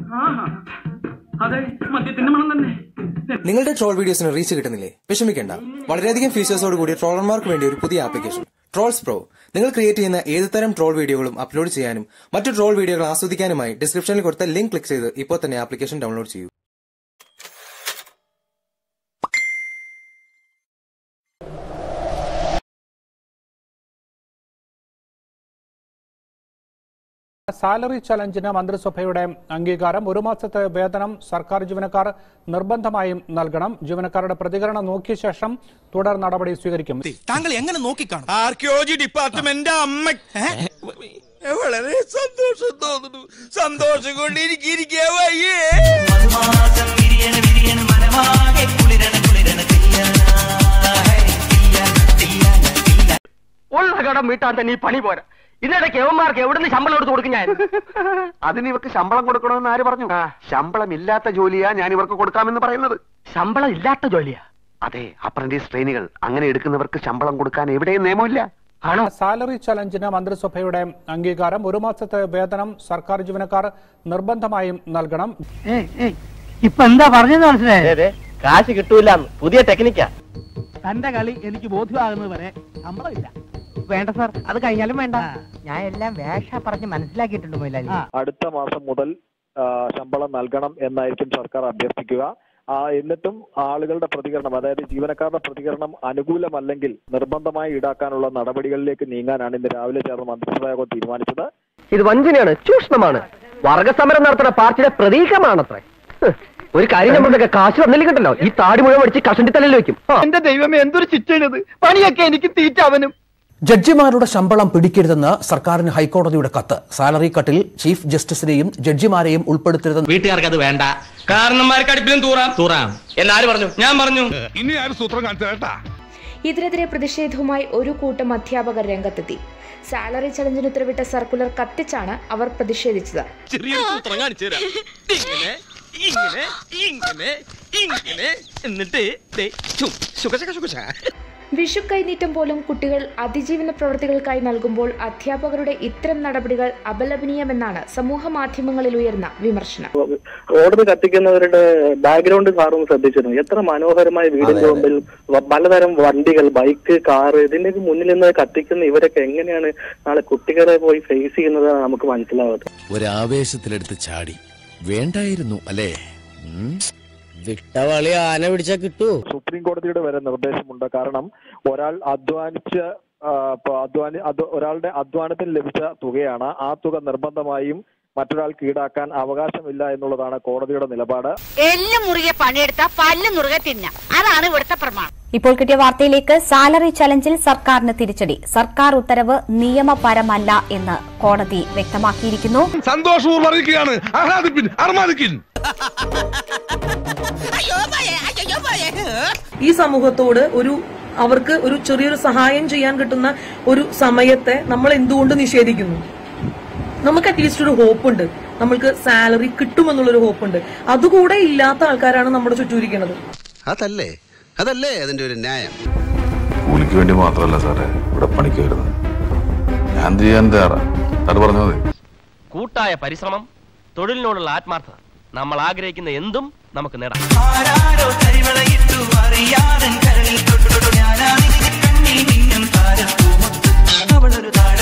അതെ മദ്യത്തിന്റെ മണം തന്നെ നിങ്ങളുടെ ട്രോൾ വീഡിയോസിന് റീച്ച് കിട്ടുന്നില്ലേ വിഷമിക്കേണ്ട വളരെയധികം ഫീച്ചേഴ്സോട് കൂടി ട്രോളർമാർക്ക് വേണ്ടി ഒരു പുതിയ ആപ്ലിക്കേഷൻ ട്രോൾസ് പ്രോ നിങ്ങൾ ക്രിയേറ്റ് ചെയ്യുന്ന ഏത് തരം ട്രോൾ വീഡിയോകളും അപ്ലോഡ് ചെയ്യാനും മറ്റു ട്രോൾ വീഡിയോകൾ ആസ്വദിക്കാനുമായി ഡിസ്ക്രിപ്ഷനിൽ കൊടുത്ത ലിങ്ക് ക്ലിക്ക് ചെയ്ത് ഇപ്പോൾ തന്നെ ആപ്ലിക്കേഷൻ ഡൗൺലോഡ് ചെയ്യൂ സാലറി ചലഞ്ചിന് മന്ത്രിസഭയുടെ അംഗീകാരം ഒരു മാസത്തെ വേതനം സർക്കാർ ജീവനക്കാർ നിർബന്ധമായും നൽകണം ജീവനക്കാരുടെ പ്രതികരണം നോക്കിയ ശേഷം തുടർ നടപടി സ്വീകരിക്കും താങ്കൾ എങ്ങനെ നോക്കിക്കാണും ആർക്കിയോളജി ഡിപ്പാർട്ട്മെന്റ് അമ്മ വളരെ സന്തോഷം തോന്നുന്നു സന്തോഷം കൊണ്ട് എനിക്കിരിക്കാ വയ്യേ ഉള്ള കടം വീട്ടാൻ തന്നെ ഈ പണി പോരാ ഇതിനിടയ്ക്ക് യവന്മാർക്ക് എവിടുന്ന് ശമ്പളം എടുത്ത് കൊടുക്കും ഞാൻ അതിന് ഇവർക്ക് ശമ്പളം കൊടുക്കണമെന്ന് ആര് പറഞ്ഞു ശമ്പളം ഇല്ലാത്ത ജോലിയാ ഞാൻ ഇവർക്ക് കൊടുക്കാമെന്ന് പറയുന്നത് ശമ്പളം ഇല്ലാത്ത ജോലിയാ അതെ അപ്രന്റീസ് ട്രെയിനുകൾ അങ്ങനെ എടുക്കുന്നവർക്ക് ശമ്പളം കൊടുക്കാൻ എവിടെയും നിയമമില്ല ആണോ സാലറി ചലഞ്ചിന് മന്ത്രിസഭയുടെ അംഗീകാരം ഒരു മാസത്തെ വേതനം സർക്കാർ ജീവനക്കാർ നിർബന്ധമായും നൽകണം ഇപ്പൊ എന്താ പറഞ്ഞത് മനസ്സിലായേ കാശ് കിട്ടൂല പുതിയ ടെക്നിക്കാ തന്റെ കളി എനിക്ക് ബോധ്യമാകുന്നത് വരെ ശമ്പളമില്ല വേണ്ട സാർ അത് കഴിഞ്ഞാലും വേണ്ട ഞാൻ എല്ലാം വേഷ പറഞ്ഞ് മനസ്സിലാക്കിയിട്ടുണ്ട് മൊയിലാലി അടുത്ത മാസം മുതൽ ആ, ശമ്പളം നൽകണം എന്നായിരിക്കും സർക്കാർ അഭ്യർത്ഥിക്കുക ആ, എന്നിട്ടും ആളുകളുടെ പ്രതികരണം അതായത് ജീവനക്കാരുടെ പ്രതികരണം അനുകൂലമല്ലെങ്കിൽ നിർബന്ധമായി ഈടാക്കാനുള്ള നടപടികളിലേക്ക് നീങ്ങാനാണ് ഇന്ന് രാവിലെ ചേർന്ന മന്ത്രിസഭാ യോഗം തീരുമാനിച്ചത് ഇത് വഞ്ചനയാണ് ചൂഷണമാണ് വർഗസമരം നടത്തുന്ന പാർട്ടിയുടെ പ്രതീകമാണത്രേ ഹ്, ഒരു കാര്യം നമ്മളുടെ കാശ് വന്നില്ലെങ്കിണ്ടല്ലോ ഈ താടി മുഴുവൻ അടിച്ച് കഷണ്ടി തലയിൽ വെക്കും എന്റെ ദൈവമേ എന്തൊരു ശിക്ഷയാണിത് പണിയൊക്കെ എനിക്ക് തീറ്റ അവനും ജഡ്ജിമാരുടെ ശമ്പളം പിടിക്കരുതെന്ന് സർക്കാരിന് ഹൈക്കോടതിയുടെ കത്ത് സാലറി കട്ടിൽ ചീഫ് ജസ്റ്റിസിനെയും ജഡ്ജിമാരെയും ഉൾപ്പെടുത്തരുതെന്ന് വീട്ടുകാർക്ക് അത് വേണ്ട കാരണന്മാർക്ക് അടുപ്പിലും തൂറാം തൂറാം എന്നാര് പറഞ്ഞു ഞാൻ പറഞ്ഞു ഇനി ആരും സൂത്രം കാണിച്ചു കേട്ടാ ഇതിനെതിരെ പ്രതിഷേധവുമായി ഒരു കൂട്ടം അധ്യാപകർ രംഗത്തെത്തി സാലറി ചലഞ്ചിന് ഉത്തരവിട്ട സർക്കുലർ കത്തിച്ചാണ് അവർ പ്രതിഷേധിച്ചത് ചെറിയൊരു സൂത്രം കാണിച്ചു തരാം ഇങ്ങനെ ഇങ്ങനെ ഇങ്ങനെ ഇങ്ങനെ എന്നിട്ട് ദേ, ഛും, ശുകശക ശുകശ. വിഷു കൈനീട്ടം പോലും കുട്ടികൾ അതിജീവന പ്രവൃത്തികൾക്കായി നൽകുമ്പോൾ അധ്യാപകരുടെ ഇത്തരം നടപടികൾ അപലപനീയമെന്നാണ് സമൂഹ മാധ്യമങ്ങളിൽ ഉയർന്ന വിമർശനം ഓർഡർ കത്തിക്കുന്നവരുടെ ബാക്ക്ഗ്രൗണ്ട് സാറും ശ്രദ്ധിച്ചിരുന്നു എത്ര മനോഹരമായ വീടിന്റെ മുമ്പിൽ വ- പലതരം വണ്ടികൾ ബൈക്ക് കാറ് ഇതിന്റെയൊക്കെ മുന്നിൽ നിന്ന് കത്തിക്കുന്ന ഇവരൊക്കെ എങ്ങനെയാണ് നാളെ കുട്ടികളെ പോയി ഫേസ് ചെയ്യുന്നതാണ് നമുക്ക് മനസ്സിലാവാത്തത് ഒരാവേശത്തിലെടുത്ത് ചാടി വേണ്ടായിരുന്നു അല്ലേ വിട്ടവളി ആന പിടിച്ചാ കിട്ടൂ സുപ്രീം കോടതിയുടെ വരെ നിർദ്ദേശമുണ്ട് കാരണം ഒരാൾ അധ്വാനിച്ച ആ, ഇപ്പൊ അധ്വാനി അത് ഒരാളുടെ അധ്വാനത്തിന് ലഭിച്ച തുകയാണ് ആ തുക നിർബന്ധമായും മറ്റൊരാൾക്ക് ഈടാക്കാൻ അവകാശമില്ല എന്നുള്ളതാണ് കോടതിയുടെ നിലപാട് എല്ലും മുറുകെ പണിയെടുത്ത പല്ല് മുറുകെ തിന്ന അതാണ് ഇവിടുത്തെ പ്രമാണം ഇപ്പോൾ കിട്ടിയ വാർത്തയിലേക്ക് സാലറി ചലഞ്ചിൽ സർക്കാരിന് തിരിച്ചടി സർക്കാർ ഉത്തരവ് നിയമപരമല്ല എന്ന് കോടതി വ്യക്തമാക്കിയിരിക്കുന്നു സന്തോഷപൂർവ്വം അറിയിക്കുകയാണ് ആഹ്ലാദിപ്പിൻ അർമാദിക്കിൻ ഈ സമൂഹത്തോട് ഒരു അവർക്ക് ഒരു ചെറിയൊരു സഹായം ചെയ്യാൻ കിട്ടുന്ന ഒരു സമയത്തെ നമ്മൾ എന്തുകൊണ്ട് നിഷേധിക്കുന്നു നമുക്ക് അറ്റ്ലീസ്റ്റ് ഒരു ഹോപ്പ് ഉണ്ട് നമ്മൾക്ക് സാലറി കിട്ടുമെന്നുള്ളൊരു ഹോപ്പ് ഉണ്ട് അതുകൂടെ ഇല്ലാത്ത ആൾക്കാരാണ് നമ്മുടെ ചുറ്റൂരിക്കുന്നത് അതല്ലേ അതല്ലേ അതിന്റെ ഒരു ന്യായം കൂലിക്ക് വേണ്ടി മാത്രമല്ല സാറേ ഇവിടെ പണിക്ക് വരുന്നത് ഞാൻ ചെയ്യാൻ തയ്യാറാ സാറ് പറഞ്ഞത് മതി കൂട്ടായ പരിശ്രമം തൊഴിലിനോടുള്ള ആത്മാർത്ഥത നമ്മൾ ആഗ്രഹിക്കുന്ന എന്തും നമുക്ക് നേടാം അറിയാതെ കരളിൽ തൊട്ടു ഞാനാ കണ്ണിൽ മിന്നും താരപ്പൂമുത്ത് അവളൊരു താഴെ